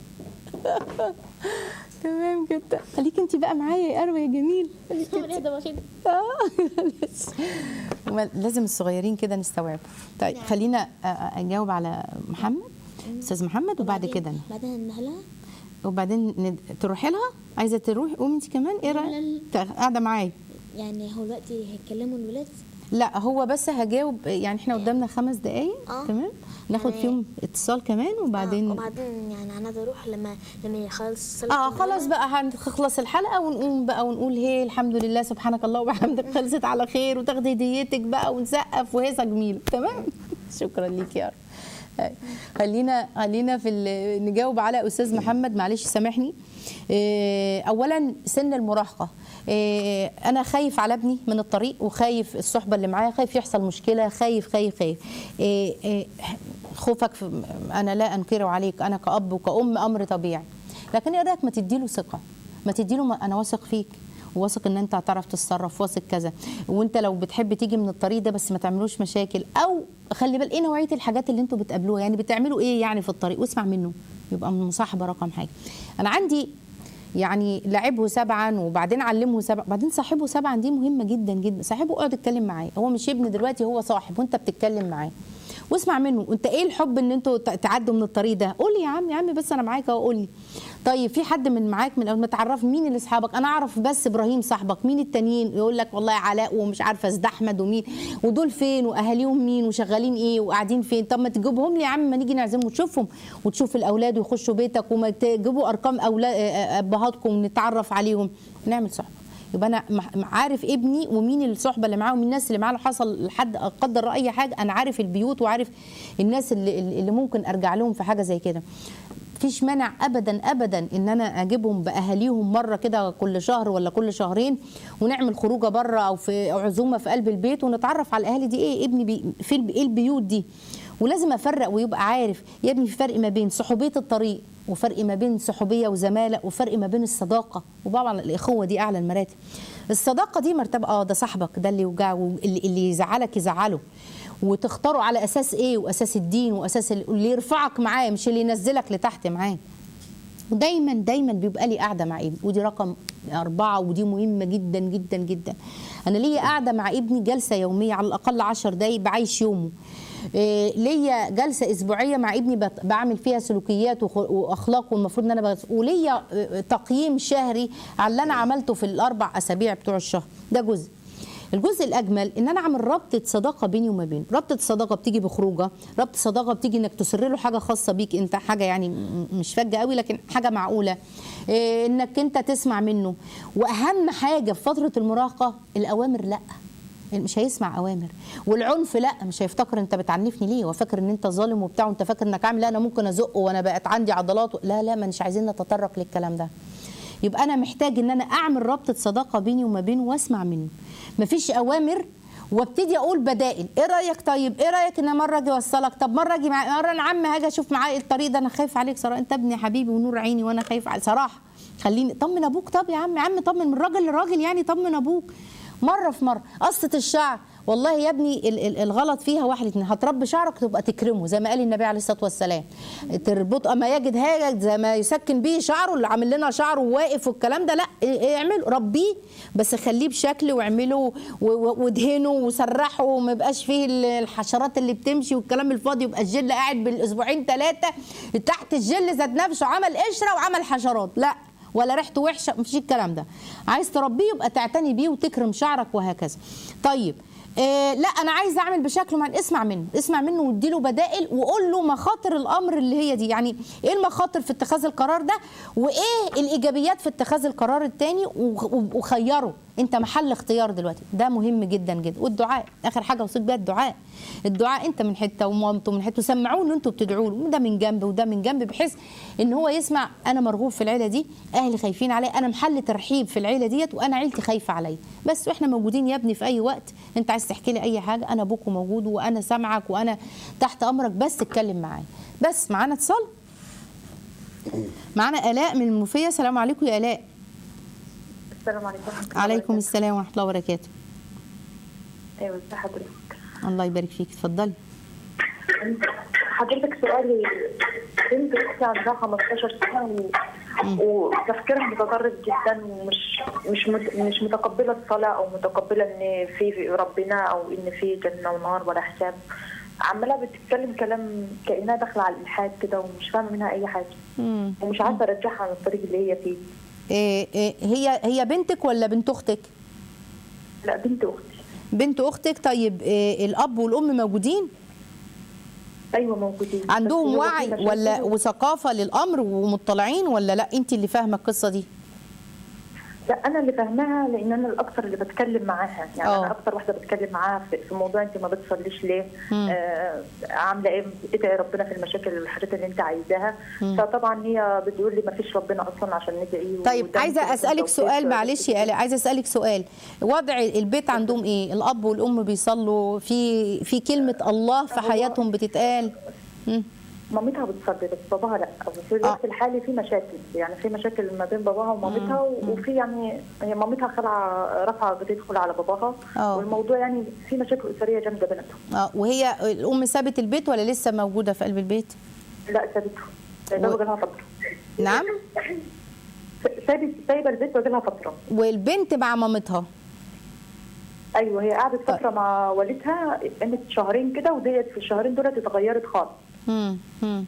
تمام جدا خليكي انت بقى معايا يا اروى يا جميل خليكي انت. آه، معلش. هما لازم الصغيرين كده نستوعبوا طيب خلينا أ- أ- اجاوب على محمد استاذ محمد وبعد كده أنا. بعدين نهلا وبعدين ند... تروحي لها عايزه تروحي قومي انت كمان ايه لا، رايك تا- قاعده معايا يعني هو دلوقتي هيتكلموا الولاد لا هو بس هجاوب يعني انا قدامنا خمس دقايق آه. تمام ناخد يعني- فيهم اتصال كمان وبعدين آه وبعدين يعني انا اروح لما لما يخلص صلاة اه الظهر. خلاص بقى هنخلص الحلقه ونقوم بقى ونقول هي الحمد لله سبحانك الله وبحمدك خلصت على خير وتاخدي هديتك بقى ونسقف وهيصه جميله تمام شكرا ليك يا رب آه، خلينا خلينا في ال- نجاوب على استاذ محمد معلش سامحني آه، اولا سن المراهقه آه، انا خايف على ابني من الطريق وخايف الصحبه اللي معايا خايف يحصل مشكله خايف خايف خايف آه، آه، خوفك في انا لا انكره عليك انا كاب وكأم امر طبيعي لكن ايه رايك ما تديله ثقه ما تديله ما انا واثق فيك واثق ان انت هتعرف تتصرف واثق كذا وانت لو بتحب تيجي من الطريق ده بس ما تعملوش مشاكل او خلي بالك ايه نوعيه الحاجات اللي انتوا بتقابلوها يعني بتعملوا ايه يعني في الطريق واسمع منه يبقى مصاحبه رقم حاجه انا عندي يعني لعبه سبعا وبعدين علمه سبعا بعدين صاحبه سبعا دي مهمه جدا جدا صاحبه اقعد اتكلم معاه هو مش ابن دلوقتي هو صاحب وانت بتتكلم معاه واسمع منه انت ايه الحب ان انتوا ت- تعدوا من الطريق ده قول لي يا عم يا عم بس انا معاك اهو قول لي طيب في حد من معاك من اول ما تعرف مين اللي اصحابك انا اعرف بس ابراهيم صاحبك مين التانيين يقول لك والله علاء ومش عارفه ازد احمد ومين ودول فين واهاليهم مين وشغالين ايه وقاعدين فين طب ما تجيبهم لي يا عم ما نيجي نعزمهم وتشوفهم وتشوف الاولاد ويخشوا بيتك وما تجيبوا ارقام اولاد ابهاتكم ونتعرف عليهم نعمل صحبه يبقى انا مح- عارف ابني ومين الصحبه اللي معاه ومين الناس اللي معاه لو حصل لحد قدر الله اي حاجه انا عارف البيوت وعارف الناس اللي, اللي ممكن ارجع لهم في حاجه زي كده مفيش مانع ابدا ابدا ان انا اجيبهم باهاليهم مره كده كل شهر ولا كل شهرين ونعمل خروجه بره او في عزومه في قلب البيت ونتعرف على الاهالي دي ايه ابني بي في الب- ايه البيوت دي ولازم افرق ويبقى عارف يا ابني في فرق ما بين صحوبيه الطريق وفرق ما بين صحوبيه وزماله وفرق ما بين الصداقه وطبعا الاخوه دي اعلى المراتب الصداقه دي مرتبه اه ده صاحبك ده اللي يوجعه اللي, اللي يزعلك يزعله وتختاروا على اساس ايه واساس الدين واساس ال- اللي يرفعك معاه مش اللي ينزلك لتحت معاه ودايما دايما بيبقى لي قاعده مع ابني ودي رقم أربعة ودي مهمة جدا جدا جدا أنا ليا قاعدة مع ابني جلسة يومية على الأقل عشر دقايق بعيش يومه إيه، ليا جلسة أسبوعية مع ابني بت- بعمل فيها سلوكيات وخ- وأخلاق والمفروض إن أنا بغ... وليا آه، تقييم شهري على اللي أنا عملته في الأربع أسابيع بتوع الشهر ده جزء الجزء الاجمل ان انا اعمل رابطه صداقه بيني وما بينه رابطه صداقه بتيجي بخروجه رابطه صداقه بتيجي انك تسر له حاجه خاصه بيك انت حاجه يعني م- مش فجه قوي لكن حاجه معقوله إيه انك انت تسمع منه واهم حاجه في فتره المراهقه الاوامر لا مش هيسمع اوامر والعنف لا مش هيفتكر انت بتعنفني ليه هو فاكر ان انت ظالم وبتاع وانت فاكر انك عامل لا انا ممكن ازقه وانا بقت عندي عضلات لا لا ما مش عايزين نتطرق للكلام ده يبقى انا محتاج ان انا اعمل رابطه صداقه بيني وما بينه واسمع منه مفيش اوامر وابتدي اقول بدائل ايه رايك طيب ايه رايك ان مره اجي اوصلك طب مره اجي مع... مره انا عم هاجي اشوف معاه الطريق ده انا خايف عليك صراحه انت ابني حبيبي ونور عيني وانا خايف عليك صراحه خليني طمن ابوك طب يا عم يا عم طمن من راجل لراجل يعني طمن ابوك مره في مره قصه الشعر والله يا ابني ال- ال- الغلط فيها واحد اتنين هتربي شعرك تبقى تكرمه زي ما قال النبي عليه الصلاه والسلام تربط اما يجد حاجه زي ما يسكن بيه شعره اللي عامل لنا شعره واقف والكلام ده لا ا- اعمله ربيه بس خليه بشكل واعمله و- و- وادهنه وسرحه وما يبقاش فيه ال- الحشرات اللي بتمشي والكلام الفاضي يبقى الجل قاعد بالاسبوعين ثلاثه تحت الجل ذات نفسه عمل قشره وعمل حشرات لا ولا ريحته وحشه مفيش الكلام ده عايز تربيه يبقى تعتني بيه وتكرم شعرك وهكذا طيب آه لا انا عايز اعمل بشكل معين اسمع منه اسمع منه واديله بدائل وقول له مخاطر الامر اللي هي دي يعني ايه المخاطر في اتخاذ القرار ده وايه الايجابيات في اتخاذ القرار التاني وخ- وخيره انت محل اختيار دلوقتي ده مهم جدا جدا والدعاء اخر حاجه وصيت بيها الدعاء الدعاء انت من حته ومامته من حته سمعوه ان انتوا بتدعوا له ده من جنب وده من جنب بحيث ان هو يسمع انا مرغوب في العيله دي اهلي خايفين عليا انا محل ترحيب في العيله ديت وانا عيلتي خايفه عليا بس واحنا موجودين يا ابني في اي وقت انت عايز تحكي لي اي حاجه انا ابوك موجود وانا سامعك وانا تحت امرك بس اتكلم معايا بس معانا اتصال معانا الاء من المنوفيه السلام عليكم يا الاء السلام عليكم ورحمة الله عليكم وبركاته. السلام ورحمه الله وبركاته ايوه ازي حضرتك الله يبارك فيك اتفضلي حضرتك سؤالي بنت اختي عندها 15 سنه و- وتفكيرها متطرف جدا ومش مش مت- مش متقبله الصلاه او متقبله ان في في ربنا او ان في جنه ونار ولا حساب عماله بتتكلم كلام كانها داخله على الالحاد كده ومش فاهمه منها اي حاجه مم. ومش عارفه ارجعها عن الطريق اللي هي فيه إيه إيه هي هي بنتك ولا بنت اختك لا بنت اختي بنت اختك طيب إيه الاب والام موجودين ايوه موجودين بس عندهم هو وعي في مشاكل ولا وثقافه للامر ومطلعين ولا لا انت اللي فاهمه القصه دي لا انا اللي فاهماها لان انا الاكثر اللي بتكلم معاها يعني آه. انا اكثر واحده بتكلم معاها في في موضوع انت ما بتصليش ليه مم. آه عامله ايه ادعي ربنا في المشاكل والحاجات اللي انت عايزاها فطبعا هي بتقول لي ما فيش ربنا اصلا عشان ندعي طيب وده عايزه ممكن اسالك يكون سؤال توفيق معلش يا الاء عايزه اسالك سؤال وضع البيت عندهم ايه الاب والام بيصلوا في في كلمه الله في حياتهم بتتقال مم. مامتها بتصلي بس باباها لا وفي الوقت الحالي في مشاكل يعني في مشاكل ما بين باباها ومامتها وفي يعني هي مامتها خلع رفعه بتدخل على باباها آه. والموضوع يعني في مشاكل اسريه جامده بيناتهم اه وهي الام سابت البيت ولا لسه موجوده في قلب البيت لا سابته ده و- بقى لها فتره نعم سابت سايبه البيت بقى لها فتره والبنت مع مامتها ايوه هي قعدت فتره مع والدها قامت شهرين كده وديت في الشهرين دول اتغيرت خالص مم. مم.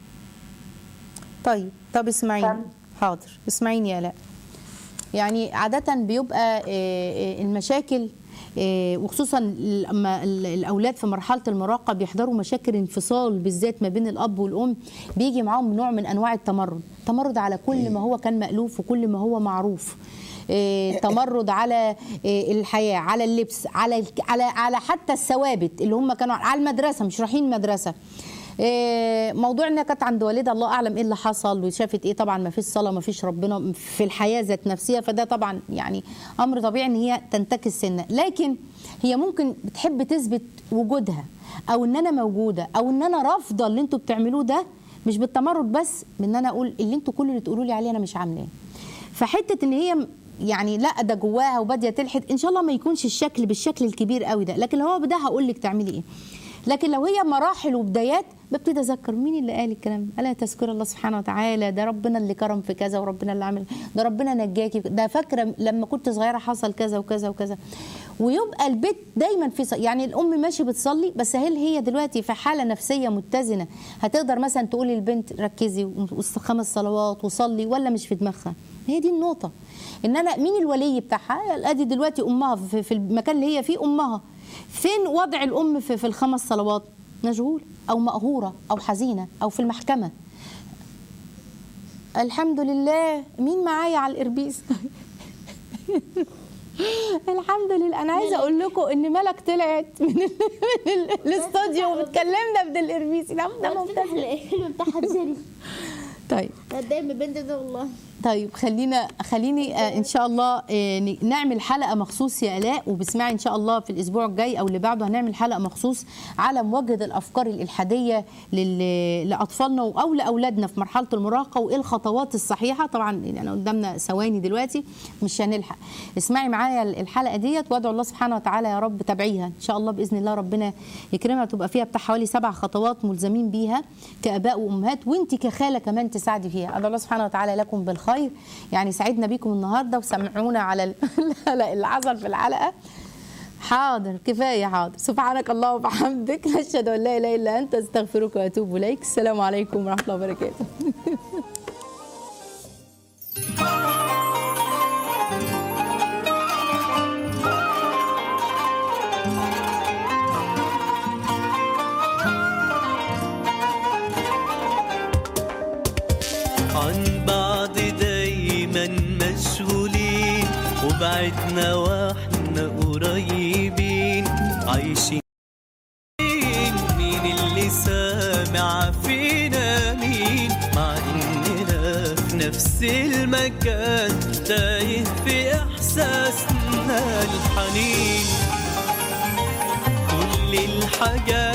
طيب طب اسمعيني فهم. حاضر اسمعيني يا لا يعني عادة بيبقى آه، آه، المشاكل آه، وخصوصا لما ال- الاولاد في مرحله المراهقه بيحضروا مشاكل انفصال بالذات ما بين الاب والام بيجي معاهم نوع من انواع التمرد تمرد على كل ما هو كان مالوف وكل ما هو معروف آه، تمرد على آه، الحياه على اللبس على الك- على على حتى الثوابت اللي هم كانوا على المدرسه مش رايحين مدرسه إيه، موضوع انها كانت عند والدها الله اعلم ايه اللي حصل وشافت ايه طبعا ما فيش صلاه ما فيش ربنا في الحياه ذات نفسها فده طبعا يعني امر طبيعي ان هي تنتكس سنه لكن هي ممكن بتحب تثبت وجودها او ان انا موجوده او ان انا رافضه اللي انتوا بتعملوه ده مش بالتمرد بس بان انا اقول اللي انتوا كل اللي تقولوا لي عليه انا مش عاملاه فحته ان هي يعني لا ده جواها وباديه تلحد ان شاء الله ما يكونش الشكل بالشكل الكبير قوي ده لكن لو هو ده هقول لك تعملي ايه لكن لو هي مراحل وبدايات ببتدي اذكر مين اللي قال الكلام ده؟ الا تذكر الله سبحانه وتعالى ده ربنا اللي كرم في كذا وربنا اللي عمل ده ربنا نجاكي ده فاكره لما كنت صغيره حصل كذا وكذا وكذا ويبقى البيت دايما في ص... يعني الام ماشي بتصلي بس هل هي دلوقتي في حاله نفسيه متزنه هتقدر مثلا تقول للبنت ركزي وص- خمس صلوات وصلي ولا مش في دماغها هي دي النقطه ان انا مين الولي بتاعها ادي دلوقتي امها في, في المكان اللي هي فيه امها فين وضع الام في, في الخمس صلوات مشغول او مقهوره او حزينه او في المحكمه الحمد لله مين معايا على الاربيز الحمد لله انا عايزه اقول لكم ان ملك طلعت من, ال... من ال... الاستوديو وبتكلمنا من الاربيز لا ده ممتاز الفيلم بتاعها تزري طيب اتضايق من البنت ده والله طيب خلينا خليني آه، ان شاء الله آه، ن- نعمل حلقه مخصوص يا الاء وبسمعي ان شاء الله في الاسبوع الجاي او اللي بعده هنعمل حلقه مخصوص على مواجهه الافكار الالحاديه لل- لاطفالنا او لاولادنا في مرحله المراهقه وايه الخطوات الصحيحه طبعا انا قدامنا ثواني دلوقتي مش هنلحق اسمعي معايا الحلقه ديت وادعو الله سبحانه وتعالى يا رب تابعيها ان شاء الله باذن الله ربنا يكرمها تبقى فيها بتاع حوالي سبع خطوات ملزمين بيها كاباء وامهات وانت كخاله كمان تساعدي فيها ادعو الله سبحانه وتعالى لكم بالخير يعني سعدنا بيكم النهارده وسمعونا على ال- اللي حصل في الحلقه حاضر كفايه حاضر سبحانك الله وبحمدك نشهد ان لا اله الا انت استغفرك واتوب اليك السلام عليكم ورحمه الله وبركاته عن بعض دايما مشغولين وبعدنا واحنا قريبين عايشين مين اللي سامع فينا مين مع اننا في نفس المكان تايه في احساسنا الحنين كل الحاجات